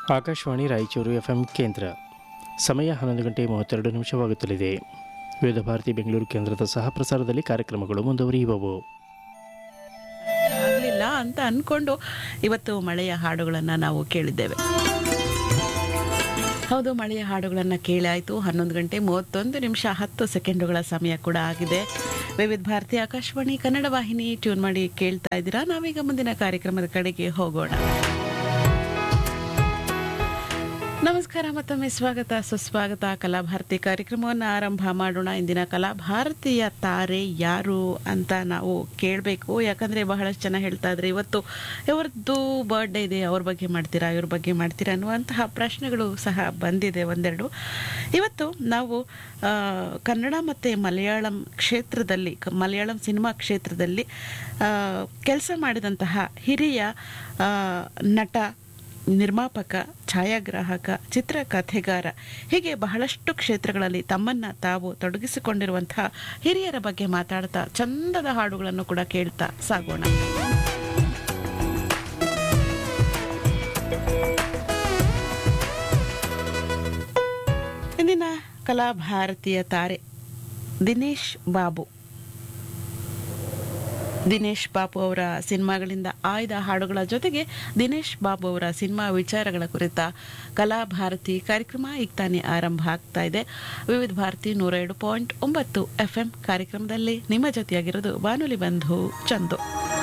Akashvani Raichur FM ಕೇಂದ್ರ ಸಮಯ ಹನ್ನೊಂದು ಗಂಟೆ ಮೂವತ್ತೆರಡು ನಿಮಿಷವಾಗುತ್ತಲಿದೆ ವಿವಿಧ ಭಾರತಿ ಬೆಂಗಳೂರು ಕೇಂದ್ರದ ಸಹ ಪ್ರಸಾರದಲ್ಲಿ ಕಾರ್ಯಕ್ರಮಗಳು ಮುಂದುವರಿಯುವವು ಆಗಲಿಲ್ಲ ಅಂತ ಅಂದ್ಕೊಂಡು ಇವತ್ತು ಮಳೆಯ ಹಾಡುಗಳನ್ನು ನಾವು ಕೇಳಿದ್ದೇವೆ ಹೌದು ಮಳೆಯ ಹಾಡುಗಳನ್ನು ಕೇಳಾಯಿತು ಹನ್ನೊಂದು ಗಂಟೆ ಮೂವತ್ತೊಂದು ನಿಮಿಷ ಹತ್ತು ಸೆಕೆಂಡುಗಳ ಸಮಯ ಕೂಡ ಆಗಿದೆ ವಿವಿಧ ಭಾರತಿ ಆಕಾಶವಾಣಿ ಕನ್ನಡ ವಾಹಿನಿ ಟ್ಯೂನ್ ಮಾಡಿ ಕೇಳ್ತಾ ಇದ್ದೀರಾ ನಾವೀಗ ಮುಂದಿನ ಕಾರ್ಯಕ್ರಮದ ಕಡೆಗೆ ಹೋಗೋಣ ನಮಸ್ಕಾರ ಮತ್ತೊಮ್ಮೆ ಸ್ವಾಗತ ಸುಸ್ವಾಗತ ಕಲಾಭಾರತಿ ಕಾರ್ಯಕ್ರಮವನ್ನು ಆರಂಭ ಮಾಡೋಣ ಇಂದಿನ ಕಲಾಭಾರತಿಯ ತಾರೆ ಯಾರು ಅಂತ ನಾವು ಕೇಳಬೇಕು ಯಾಕಂದರೆ ಬಹಳಷ್ಟು ಜನ ಹೇಳ್ತಾ ಇದ್ರೆ ಇವತ್ತು ಇವ್ರದ್ದು ಬರ್ಡೇ ಇದೆ ಅವ್ರ ಬಗ್ಗೆ ಮಾಡ್ತೀರಾ ಇವ್ರ ಬಗ್ಗೆ ಮಾಡ್ತೀರಾ ಅನ್ನುವಂತಹ ಪ್ರಶ್ನೆಗಳು ಸಹ ಬಂದಿದೆ ಒಂದೆರಡು ಇವತ್ತು ನಾವು ಆ, ಕನ್ನಡ ಮತ್ತು ಮಲಯಾಳಂ ಕ್ಷೇತ್ರದಲ್ಲಿ ಕ- ಮಲಯಾಳಂ ಸಿನಿಮಾ ಕ್ಷೇತ್ರದಲ್ಲಿ ಕೆಲಸ ಮಾಡಿದಂತಹ ಹಿರಿಯ ಆ, ನಟ ನಿರ್ಮಾಪಕ ಛಾಯಾಗ್ರಾಹಕ ಚಿತ್ರಕಥೆಗಾರ ಹೀಗೆ ಬಹಳಷ್ಟು ಕ್ಷೇತ್ರಗಳಲ್ಲಿ ತಮ್ಮನ್ನ ತಾವು ತೊಡಗಿಸಿಕೊಂಡಿರುವಂತಹ ಹಿರಿಯರ ಬಗ್ಗೆ ಮಾತಾಡ್ತಾ ಚಂದದ ಹಾಡುಗಳನ್ನು ಕೂಡ ಕೇಳ್ತಾ ಸಾಗೋಣ ಇಂದಿನ ಕಲಾಭಾರತೀಯ ತಾರೆ ದಿನೇಶ್ ಬಾಬು ದಿನೇಶ್ ಬಾಬು ಅವರ ಸಿನಿಮಾಗಳಿಂದ ಆಯ್ದ ಹಾಡುಗಳ ಜೊತೆಗೆ ದಿನೇಶ್ ಬಾಬು ಅವರ ಸಿನಿಮಾ ವಿಚಾರಗಳ ಕುರಿತ ಕಲಾಭಾರತಿ ಕಾರ್ಯಕ್ರಮ ಈಗ ತಾನೇ ಆರಂಭ ಆಗ್ತಾ ಇದೆ ವಿವಿಧ ಭಾರತಿ ನೂರ ಎರಡು ಪಾಯಿಂಟ್ ಒಂಬತ್ತು ಎಫ್ ಎಂ ಕಾರ್ಯಕ್ರಮದಲ್ಲಿ ನಿಮ್ಮ ಜೊತೆಯಾಗಿರೋದು ಬಾನುಲಿ ಬಂಧು ಚಂದು